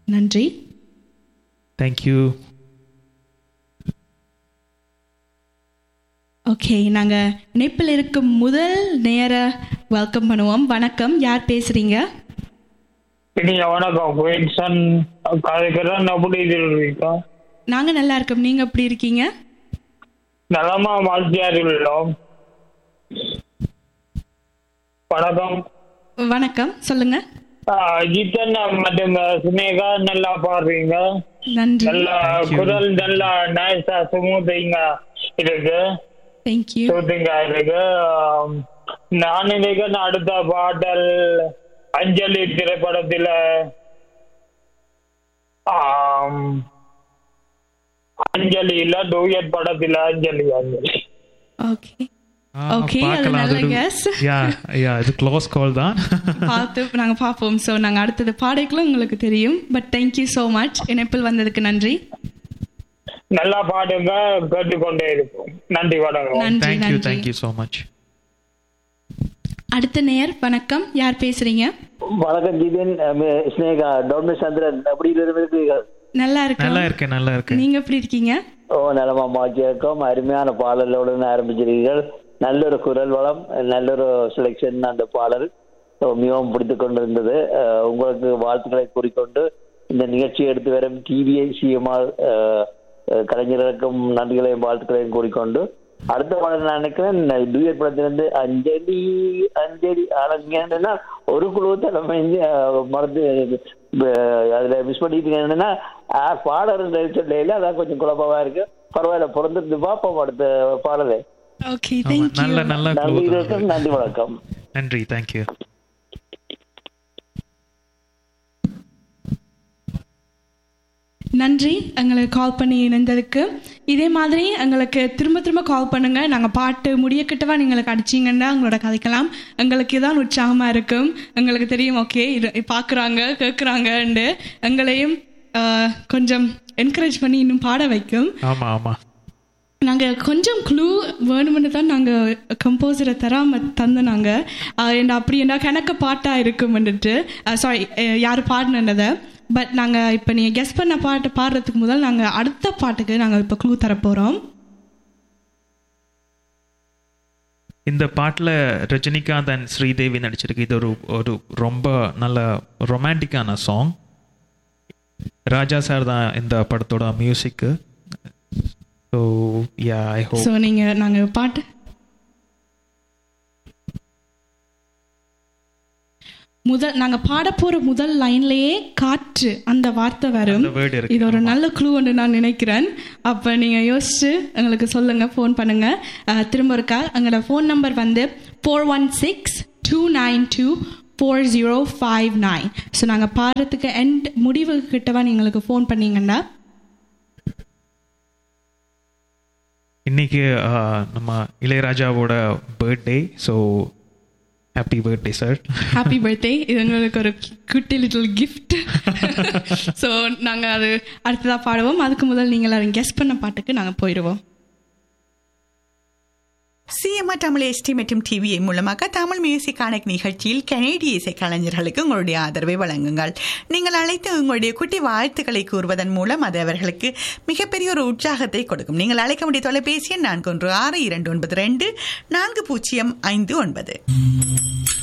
நன்றி thank you okay நாங்கள் இணைப்பில் இருக்கும் முதல் நேர வெல்கம் பண்ணுவோம் வணக்கம் யார் பேசுறீங்க இனிய வணக்கம் குயின்சன் கதைக்கிறேன் எப்படி இருக்கீங்க நாங்கள் நல்லா இருக்கோம் நீங்கள் எப்படி இருக்கீங்க நலமா வாழ்த்தியார் உள்ளோம் வணக்கம் வணக்கம் சொல்லுங்க ஆஹ் ஜித்தன் மற்றும் சுனேகா நல்லா பாடுறீங்க நன்றி நல்ல Thank you. குரல் நல்லா நைஸா சுமூத்திங்க இருக்கு தேங்க்யூ சூத்திங்க இருக்கு ஆம், நான் நினைக்கிறேன் அடுத்த பாடல் அஞ்சலி திரைப்படத்துல ஆம், அஞ்சலி இல்ல டூயட் படத்துல அஞ்சலி அஞ்சலி ஓகே Okay, அது நல்ல guess. யா யா இது க்ளோஸ் கால் தான் பார்த்து நாங்கள் பார்ப்போம் ஸோ நாங்கள் அடுத்தது பாடைகளும் உங்களுக்கு தெரியும் பட் தேங்க்யூ ஸோ மச் இணைப்பில் வந்ததுக்கு நன்றி நல்லா பாடுங்க கேட்டுக்கொண்டே இருப்போம் நன்றி வணக்கம் நன்றி தேங்க்யூ நன்றி தேங்க்யூ ஸோ மச் அடுத்த நேர் வணக்கம் யார் பேசுறீங்க வணக்கம் ஜிதன் ஸ்னேகா டொமினிக் சந்திரன் எப்படி இருக்கீர்கள் நல்லா நல்லா இருக்கு இருக்கேன் நல்லா இருக்கேன் நீங்க எப்படி இருக்கீங்க ஓ நலமா மாற்றியிருக்கோம் அருமையான பாடலுடன் ஆரம்பிச்சிருக்கீர்கள் நல்ல ஒரு குரல் வளம் நல்ல ஒரு செலெக்ஷன் அந்த பாடல் ஓ, மிகவும் பிடித்து கொண்டிருந்தது அஹ், உங்களுக்கு வாழ்த்துக்களை கூறிக்கொண்டு இந்த நிகழ்ச்சியை எடுத்து வரும் டிவிஐ சிஎம்ஆர் கலைஞர்களுக்கும் நன்றிகளையும் வாழ்த்துக்களையும் கூறிக்கொண்டு அடுத்த பாடல் நான் நினைக்கிறேன் டூயட் படத்திலிருந்து அஞ்சலி அஞ்சலி ஆனா ஒரு குழு தலைமை மறந்து அஹ், அதுல மிஸ் பண்ணிட்டு என்னன்னா ஆஹ், பாடல் சொல்லையில அதான் கொஞ்சம் குழப்பமா இருக்கு பரவாயில்ல பிறந்திருந்து பார்ப்போம் அடுத்த பாடலை ஓகே ஆமா, தேங்க்யூ நல்ல நல்ல நன்றி clue தான் வணக்கம் அது. நன்றி வணக்கம் நன்றி தேங்க்யூ நன்றி எங்களுக்கு கால் பண்ணி இணைந்ததுக்கு இதே மாதிரி எங்களுக்கு திரும்ப திரும்ப கால் பண்ணுங்க நாங்கள் பாட்டு முடியக்கிட்டவா எங்களுக்கு அடிச்சிங்கன்னா எங்களோட கதைக்கலாம் எங்களுக்கு தான் உற்சாகமாக இருக்கும் எங்களுக்கு தெரியும் ஓகே இது பார்க்குறாங்க கேட்குறாங்கண்டு எங்களையும் ஆஹ், கொஞ்சம் என்கரேஜ் பண்ணி இன்னும் பாட வைக்கும் ஆமா ஆமா நாங்கள் கொஞ்சம் க்ளூ வேணும்னு தான் நாங்கள் கம்போசரை தராமல் தந்து நாங்கள் என்ன அப்படி என்ன கணக்க பாட்டாக இருக்கும்னுட்டு சாரி யார் பாடினதை பட் நாங்கள் இப்போ நீங்கள் கெஸ் பண்ண பாட்டு பாடுறதுக்கு முதல் நாங்கள் அடுத்த பாட்டுக்கு நாங்கள் இப்போ க்ளூ தரப்போகிறோம் இந்த பாட்டில் ரஜினிகாந்த் அண்ட் ஸ்ரீதேவி நடிச்சிருக்கு இது ஒரு ஒரு ரொம்ப நல்ல ரொமான்டிக்கான சாங் ராஜா சார் தான் இந்த படத்தோட மியூசிக்கு so yeah I hope so நீங்கள் நாங்கள் பாட்டு முதல் நாங்கள் பாட போகிற முதல் லைன்லேயே காற்று அந்த வார்த்தை வரும் அந்த word இருக்கு, இது ஒரு ஆமா. நல்ல க்ளூன்னு நான் நினைக்கிறேன் அப்போ நீங்கள் யோசிச்சு எங்களுக்கு சொல்லுங்கள் ஃபோன் பண்ணுங்கள் திரும்ப இருக்கா எங்களோட ஃபோன் நம்பர் வந்து four one six two nine two four zero five nine so நாங்கள் பாடுறதுக்கு எண்ட் முடிவு கிட்டவா எங்களுக்கு ஃபோன் பண்ணீங்கன்னா இன்னைக்கு ஆஹ், நம்ம இளையராஜாவோட birthday so happy birthday sir happy birthday இது எங்களுக்கு ஒரு குட்டி லிட்டில் கிஃப்ட் ஸோ நாங்கள் அது அடுத்ததாக பாடுவோம் அதுக்கு முதல் நீங்கள் எல்லாரும் கெஸ் பண்ண பாட்டுக்கு நாங்கள் போயிடுவோம் சிஎம்ஆர் தமிழ் எஸ்டி மற்றும் டிவிஐ மூலமாக தமிழ் மியூசிக் கணக்கு நிகழ்ச்சியில் கனேடிய இசை கலைஞர்களுக்கு உங்களுடைய ஆதரவை வழங்குங்கள் நீங்கள் அழைத்து உங்களுடைய குட்டி வாழ்த்துக்களை கூறுவதன் மூலம் அது அவர்களுக்கு மிகப்பெரிய ஒரு உற்சாகத்தை கொடுக்கும் நீங்கள் அழைக்க வேண்டிய தொலைபேசி எண் நான்கு ஒன்று ஆறு இரண்டு ஒன்பது ரெண்டு நான்கு பூஜ்ஜியம் ஐந்து ஒன்பது